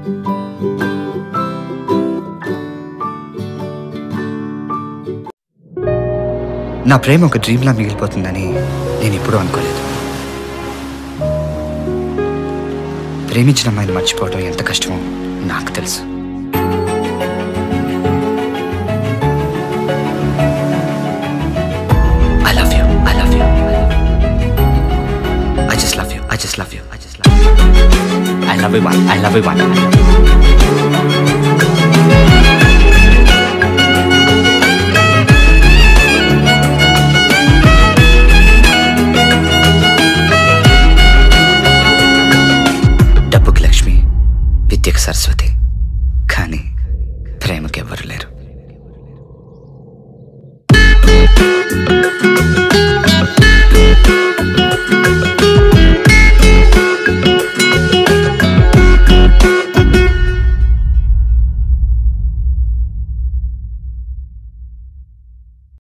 నా ప్రేమ ఒక డ్రీమ్లా మిగిలిపోతుందని నేను ఎప్పుడూ అనుకోలేదు ప్రేమించిన అమ్మాయిని మర్చిపోవడం ఎంత కష్టమో నాకు తెలుసు I love you I love you I just love you I just love you I just love you I love you one I love you one డబ్బుకి లక్ష్మి విద్యకు సరస్వతి